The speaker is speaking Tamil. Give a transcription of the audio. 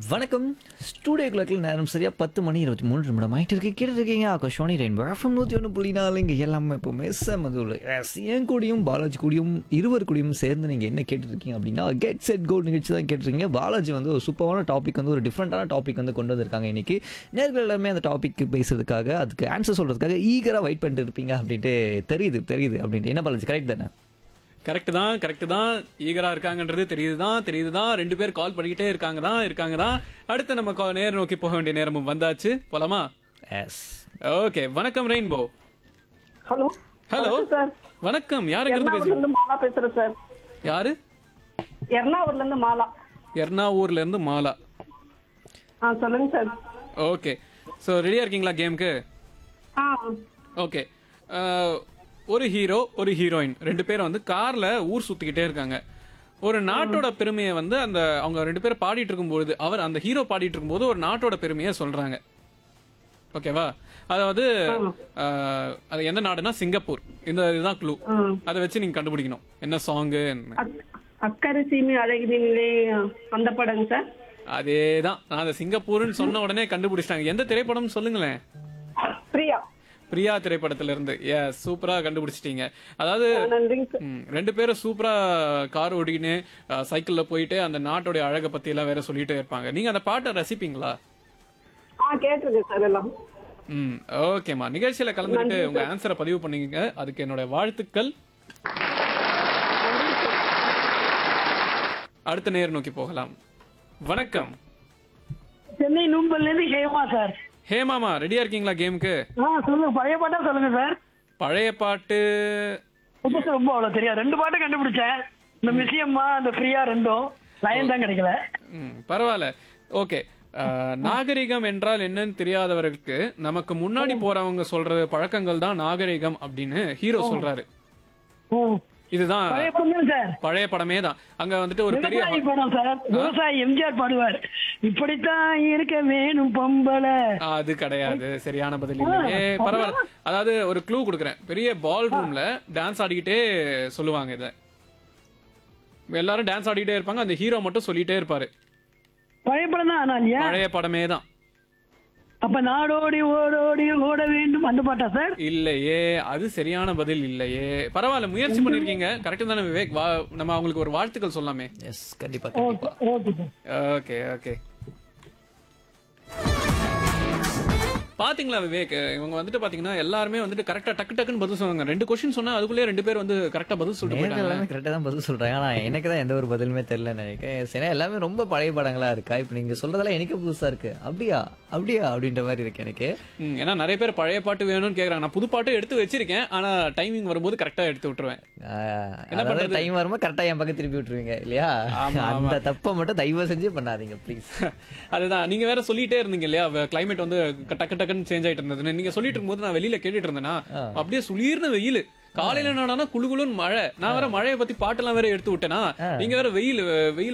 வணக்கம் ஸ்டூடியோ கிளாக்கில் நேரம் சரியா பத்து மணி இருபத்தி மூணு நிமிடம் ஆகிட்டு இருக்கு கேட்டு இருக்கீங்க ஆகாஷவாணி ரெயின்போ எஃப்எம் நூற்றி ஒன்று புள்ளி நாலு இங்கே எல்லாமே இப்போ மெஸ்ஸ மதுவில் எஸ் என் கூடயும் பாலாஜி கூடயும் இருவர் கூடயும் சேர்ந்து நீங்கள் என்ன கேட்டுருக்கீங்க அப்படின்னா கெட் செட் கோல் நிகழ்ச்சி தான் கேட்டிருக்கீங்க பாலாஜி வந்து ஒரு சூப்பரான டாபிக் வந்து ஒரு டிஃப்ரெண்ட்டான டாபிக் வந்து கொண்டு வந்திருக்காங்க இன்னைக்கு நேர்கள் எல்லாமே அந்த டாபிக் பேசுறதுக்காக அதுக்கு ஆன்சர் சொல்கிறதுக்காக ஈகராக வெயிட் பண்ணிட்டு இருப்பீங்க அப்படின்ட்டு தெரியுது தெரியுது அப்படின்ட்டு என்ன பாலாஜி கரெக்ட் தானே கரெக்ட் தான் கரெக்ட் தான் ஈகரா இருக்காங்கன்றது தெரியுது தான் தெரியுது தான் ரெண்டு பேர் கால் பண்ணிக்கிட்டே இருக்காங்க தான் இருக்காங்க தான் அடுத்து நம்ம call- நேரம் நோக்கி போக வேண்டிய நேரமும் வந்தாச்சு போலாமா எஸ் ஓகே வணக்கம் ரெயின்போ ஹலோ ஹலோ வணக்கம் சார் வணக்கம் யாருங்க இருந்து எர்ணாகுளம்ல பேசுறீங்க இருந்து மாலா பேசுறேன் சார் யாரு எர்ணாகுளம்ல இருந்து மாலா எர்ணாவூர்ல இருந்து மாலா ஆ சொல்லுங்க சார் ஓகே ஸோ ரெடியா இருக்கீங்களா கேமுக்கு ஆ ஓகே ஒரு ஹீரோ ஒரு ஹீரோயின் ரெண்டு பேரும் வந்து கார்ல ஊர் சுத்திக்கிட்டே இருக்காங்க ஒரு நாட்டோட பெருமையை வந்து அந்த அவங்க ரெண்டு பேரும் பாடிட்டு இருக்கும்போது அவர் அந்த ஹீரோ பாடிட்டு இருக்கும்போது ஒரு நாட்டோட பெருமையை சொல்றாங்க ஓகேவா அதாவது அஹ், அது எந்த நாடுனா சிங்கப்பூர் இந்த இதுதான் க்ளூ அதை வச்சு நீங்க கண்டுபிடிக்கணும் என்ன சாங்கு அக்- அக்கறை சீமை அழகினிலே அந்த படங்க சார் அதேதான் நான் அதை சிங்கப்பூர்னு சொன்ன உடனே கண்டுபிடிச்சிட்டாங்க எந்த திரைப்படம் சொல்லுங்களேன் பிரியா பிரியா திரைப்படத்துல இருந்து ஏ சூப்பரா கண்டுபிடிச்சிட்டீங்க அதாவது நன்றிங்க சார் ம், ரெண்டு பேரும் சூப்பரா கார் ஓடிக்கின்னு அஹ், சைக்கிள்ல போயிட்டு அந்த நாட்டோட அழகை பத்தி எல்லாம் வேற சொல்லிட்டே இருப்பாங்க நீங்க அந்த பாட்டை ரசிப்பீங்களா ஆ கேட்டிருக்கேன் சார் எல்லாம் ம் ஓகேம்மா நிகழ்ச்சியில கலந்துக்கிட்டு உங்க ஆன்சரை பதிவு பண்ணீங்க அதுக்கு என்னோட வாழ்த்துக்கள் அடுத்த நேர் நோக்கி போகலாம் வணக்கம் சென்னை நூம்பல்ல இருந்து ஹேமா சார் ஹேமாமா ரெடியா இருக்கீங்களா கேமுக்கு ஆ சொல்லுங்க பழைய பாட்டா சொல்லுங்க சார் பழைய பாட்டு புதுசு ரொம்ப அவ்வளவு தெரியாது ரெண்டு பாட்டு கண்டுபிடிச்சேன் இந்த மியூசியம்மா அந்த ஃப்ரீயா ரெண்டும் லைன் தான் கிடைக்கல ம், பரவாயில்ல ஓகே அஹ், நாகரிகம் என்றால் என்னன்னு தெரியாதவர்களுக்கு நமக்கு முன்னாடி போறவங்க சொல்ற பழக்கங்கள் தான் நாகரிகம் அப்படின்னு ஹீரோ சொல்றாரு ம். இதுதான் பழைய படம் சார் பழைய படமே தான் அங்க வந்துட்டு ஒரு பெரிய விவசாயி படம் சார் விவசாயி எம்ஜிஆர் பாடுவார் இப்படித்தான் இருக்க வேணும் பொம்பளை ஆ, அது கிடையாது சரியான பதில் இல்லையே பரவாயில்ல அதாவது ஒரு க்ளூ கொடுக்குறேன் பெரிய பால் ரூம்ல டான்ஸ் ஆடிக்கிட்டே சொல்லுவாங்க இத எல்லாரும் டான்ஸ் ஆடிக்கிட்டே இருப்பாங்க அந்த ஹீரோ மட்டும் சொல்லிட்டே இருப்பாரு பழைய படம் தான் ஆனால் இல்லையா பழைய படமே தான் அப்ப நாடோடி ஓடோடி ஓட வேண்டும் அந்த பாட்டா சார் இல்லையே அது சரியான பதில் இல்லையே பரவாயில்ல முயற்சி பண்ணிருக்கீங்க கரெக்ட் தானே விவேக் வா நம்ம அவங்களுக்கு ஒரு வாழ்த்துக்கள் சொல்லாமே எஸ் கண்டிப்பாக கண்டிப்பாக ஓகே சார் ஓகே ஓகே பாத்தீங்களா விவேக் இவங்க வந்துட்டு பாத்தீங்கன்னா எல்லாருமே வந்துட்டு கரெக்டா டக்கு டக்குன்னு பதில் சொன்னாங்க ரெண்டு கொஸ்டின் சொன்னா அதுக்குள்ளே ரெண்டு பேர் வந்து கரெக்டா பதில் சொல்லிட்டு நேர்கள் போயிட்டாங்க எல்லாமே கரெக்டாக தான் பதில் சொல்கிறாங்க ஆனால் எனக்கு தான் எந்த ஒரு பதிலுமே தெரில நினைக்கிறேன் சரி எல்லாமே ரொம்ப பழைய படங்களா இருக்கா இப்போ நீங்கள் சொல்றதெல்லாம் எனக்கு புதுசா இருக்கு அப்படியா அப்படியா அப்படின்ற மாதிரி இருக்கு எனக்கு ம், ஏன்னா நிறைய பேர் பழைய பாட்டு வேணும்னு கேக்குறாங்க நான் புது பாட்டு எடுத்து வச்சிருக்கேன் ஆனா டைமிங் வரும்போது கரெக்டா எடுத்து விட்டுருவேன் ஆஹ், என்ன அதாவது பண்றது? டைம் வரும்போது கரெக்டாக என் பக்கம் திருப்பி விட்டுருவீங்க இல்லையா ஆமா, அந்த தப்பை மட்டும் தயவு செஞ்சு பண்ணாதீங்க ப்ளீஸ் அதுதான் நீங்க வேற சொல்லிட்டே இருந்தீங்க இல்லையா கிளைமேட் வந்து டக்கு டக்குன்னு சேஞ்ச் ஆயிட்டு இருந்ததுன்னு நீங்க சொல்லிட்டு இருக்கும்போது நான் வெளியில கேட்டுட்டு இருந்தேனா அப்படியே சுளீர்னு வெயில் காலையில என்னடானா குளு குளுன்னு மழை நான் வேற மழையை பத்தி பாட்டெல்லாம் வேற எடுத்து விட்டேனா நீங்க வேற வெயில் வெயில்